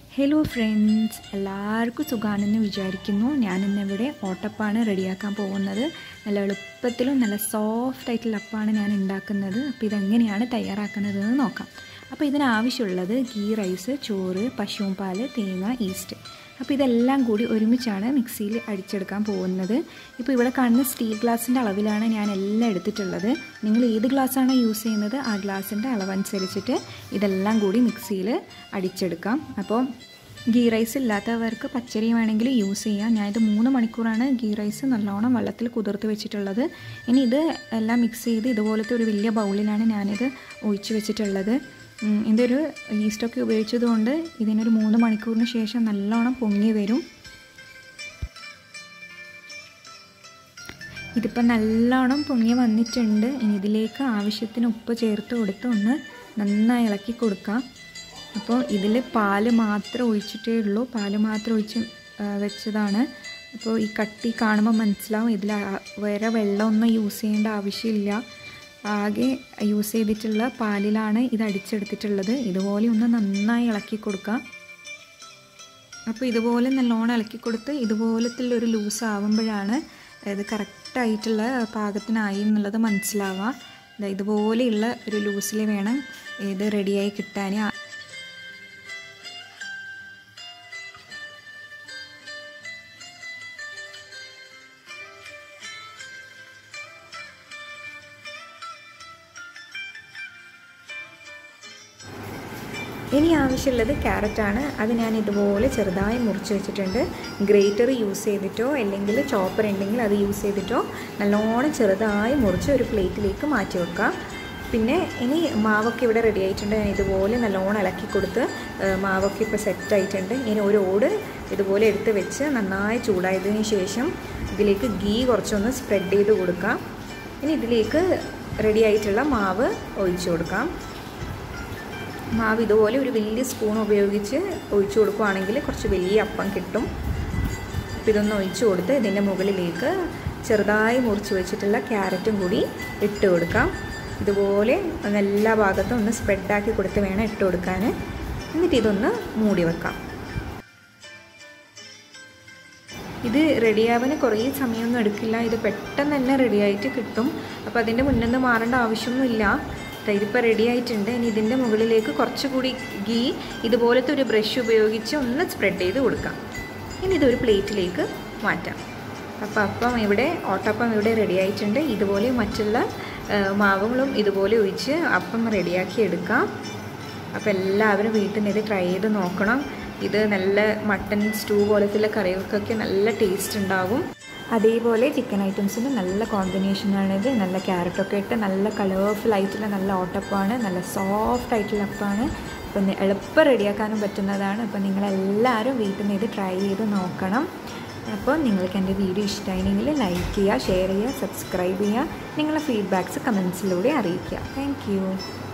hello friends എല്ലാവർക്കും സുഖാണെന്ന് വിചാരിക്കുന്നു ഞാനിന്നിവിടെ ഓട്ടപ്പാണ് റെഡിയാക്കാൻ പോകുന്നത് നല്ല എളുപ്പത്തിലും നല്ല സോഫ്റ്റ് ആയിട്ടുള്ള അപ്പാണ് ഞാൻ ഉണ്ടാക്കുന്നത് അപ്പോൾ ഇതെങ്ങനെയാണ് തയ്യാറാക്കുന്നതെന്ന് നോക്കാം അപ്പോൾ ഇതിനാവശ്യമുള്ളത് ഗീ റൈസ് ചോറ് പശുവും പാല് തേങ്ങ ഈസ്റ്റ് അപ്പോൾ ഇതെല്ലാം കൂടി ഒരുമിച്ചാണ് മിക്സിയിൽ അടിച്ചെടുക്കാൻ പോകുന്നത് ഇപ്പോൾ ഇവിടെ കാണുന്ന സ്റ്റീൽ ഗ്ലാസിൻ്റെ അളവിലാണ് ഞാൻ എല്ലാം എടുത്തിട്ടുള്ളത് നിങ്ങൾ ഏത് ഗ്ലാസ്സാണോ യൂസ് ചെയ്യുന്നത് ആ ഗ്ലാസിൻ്റെ അളവനുസരിച്ചിട്ട് ഇതെല്ലാം കൂടി മിക്സിയിൽ അടിച്ചെടുക്കാം അപ്പോൾ ഗീ റൈസ് ഇല്ലാത്തവർക്ക് പച്ചരി വേണമെങ്കിൽ യൂസ് ചെയ്യാം ഞാനിത് മൂന്ന് മണിക്കൂറാണ് ഗീ റൈസ് നല്ലോണം വെള്ളത്തിൽ കുതിർത്ത് വെച്ചിട്ടുള്ളത് ഇനി ഇത് എല്ലാം മിക്സ് ചെയ്ത് ഇതുപോലത്തെ ഒരു വലിയ ബൗളിലാണ് ഞാനിത് ഒഴിച്ച് വെച്ചിട്ടുള്ളത് ഇതൊരു ഈസ്റ്റൊക്കെ ഉപയോഗിച്ചതുകൊണ്ട് ഇതിനൊരു മൂന്ന് മണിക്കൂറിന് ശേഷം നല്ലോണം പൊങ്ങി വരും ഇതിപ്പോൾ നല്ലോണം പൊങ്ങി വന്നിട്ടുണ്ട് ഇനി ഇതിലേക്ക് ആവശ്യത്തിന് ഉപ്പ് ചേർത്ത് കൊടുത്ത് ഒന്ന് നന്നായി ഇളക്കി കൊടുക്കാം അപ്പോൾ ഇതിൽ പാല് മാത്രം ഒഴിച്ചിട്ടേ ഉള്ളൂ പാല് മാത്രം ഒഴിച്ച് വെച്ചതാണ് അപ്പോൾ ഈ കട്ടി കാണുമ്പോൾ മനസ്സിലാവും ഇതിൽ വേറെ വെള്ളമൊന്നും യൂസ് ചെയ്യേണ്ട ആവശ്യമില്ല ആകെ യൂസ് ചെയ്തിട്ടുള്ള പാലിലാണ് ഇത് അടിച്ചെടുത്തിട്ടുള്ളത് ഇതുപോലെ ഒന്ന് നന്നായി ഇളക്കി കൊടുക്കുക അപ്പോൾ ഇതുപോലെ നല്ലോണം ഇളക്കി കൊടുത്ത് ഇതുപോലത്തുള്ള ഒരു ലൂസ് ആവുമ്പോഴാണ് ഇത് കറക്റ്റായിട്ടുള്ള പാകത്തിനായി എന്നുള്ളത് മനസ്സിലാവുക ഇതുപോലെയുള്ള ഒരു ലൂസിൽ വേണം ഇത് റെഡിയായി കിട്ടാൻ ഇനി ആവശ്യമുള്ളത് ക്യാരറ്റാണ് അത് ഞാൻ ഇതുപോലെ ചെറുതായി മുറിച്ച് വെച്ചിട്ടുണ്ട് ഗ്രേറ്റർ യൂസ് ചെയ്തിട്ടോ അല്ലെങ്കിൽ ചോപ്പർ ഉണ്ടെങ്കിൽ അത് യൂസ് ചെയ്തിട്ടോ നല്ലോണം ചെറുതായി മുറിച്ച് ഒരു പ്ലേറ്റിലേക്ക് മാറ്റി വെക്കാം പിന്നെ ഇനി മാവൊക്കെ ഇവിടെ റെഡി ആയിട്ടുണ്ട് ഞാൻ ഇതുപോലെ നല്ലോണം ഇളക്കി കൊടുത്ത് മാവൊക്കെ ഇപ്പോൾ സെറ്റ് ആയിട്ടുണ്ട് ഇനി ഒരു ഓട് ഇതുപോലെ എടുത്ത് വെച്ച് നന്നായി ചൂടായതിന് ശേഷം ഇതിലേക്ക് ഗീ കുറച്ചൊന്ന് സ്പ്രെഡ് ചെയ്ത് കൊടുക്കാം ഇനി ഇതിലേക്ക് റെഡി ആയിട്ടുള്ള മാവ് ഒഴിച്ചു കൊടുക്കാം മാവ് ഇതുപോലെ ഒരു വലിയ സ്പൂൺ ഉപയോഗിച്ച് ഒഴിച്ചു കൊടുക്കുകയാണെങ്കിൽ കുറച്ച് വലിയ അപ്പം കിട്ടും അപ്പോൾ ഇതൊന്ന് ഒഴിച്ചു കൊടുത്ത് ഇതിൻ്റെ മുകളിലേക്ക് ചെറുതായി മുറിച്ച് വെച്ചിട്ടുള്ള ക്യാരറ്റും കൂടി ഇട്ട് കൊടുക്കാം ഇതുപോലെ എല്ലാ ഭാഗത്തും ഒന്ന് സ്പ്രെഡാക്കി കൊടുത്ത് വേണം ഇട്ട് കൊടുക്കാൻ എന്നിട്ട് ഇതൊന്ന് മൂടി വെക്കാം ഇത് റെഡിയാവാൻ കുറേ സമയമൊന്നും എടുക്കില്ല ഇത് പെട്ടെന്ന് തന്നെ റെഡിയായിട്ട് കിട്ടും അപ്പോൾ അതിൻ്റെ മുന്നിൽ നിന്ന് മാറേണ്ട ആവശ്യമൊന്നുമില്ല ഇതിപ്പോൾ റെഡി ആയിട്ടുണ്ട് ഇനി ഇതിൻ്റെ മുകളിലേക്ക് കുറച്ചുകൂടി ഗീ ഇതുപോലത്തെ ഒരു ബ്രഷ് ഉപയോഗിച്ച് ഒന്ന് സ്പ്രെഡ് ചെയ്ത് കൊടുക്കാം ഇനി ഇതൊരു പ്ലേറ്റിലേക്ക് മാറ്റാം അപ്പോൾ അപ്പം ഇവിടെ ഓട്ടപ്പം ഇവിടെ റെഡി ആയിട്ടുണ്ട് ഇതുപോലെ മറ്റുള്ള മാവുകളും ഇതുപോലെ ഒഴിച്ച് അപ്പം റെഡിയാക്കി എടുക്കാം അപ്പോൾ എല്ലാവരും വീട്ടിൽ നിന്ന് ഇത് ട്രൈ ചെയ്ത് നോക്കണം ഇത് നല്ല മട്ടൻ സ്റ്റൂ പോലത്തുള്ള കറികൾക്കൊക്കെ നല്ല ടേസ്റ്റ് ഉണ്ടാകും അതേപോലെ ചിക്കൻ ഐറ്റംസിന് നല്ല കോമ്പിനേഷനാണിത് നല്ല ക്യാരറ്റൊക്കെ ഇട്ട് നല്ല കളർഫുൾ ആയിട്ടുള്ള നല്ല ഓട്ടപ്പമാണ് നല്ല സോഫ്റ്റ് ആയിട്ടുള്ള അപ്പമാണ് അപ്പം എളുപ്പം റെഡിയാക്കാനും പറ്റുന്നതാണ് അപ്പോൾ നിങ്ങളെല്ലാവരും വീട്ടിൽ നിന്ന് ഇത് ട്രൈ ചെയ്ത് നോക്കണം അപ്പോൾ നിങ്ങൾക്ക് എൻ്റെ വീഡിയോ ഇഷ്ടമായിരുന്നെങ്കിൽ ലൈക്ക് ചെയ്യുക ഷെയർ ചെയ്യുക സബ്സ്ക്രൈബ് ചെയ്യുക നിങ്ങളുടെ ഫീഡ്ബാക്ക്സ് കമൻസിലൂടെ അറിയിക്കുക താങ്ക്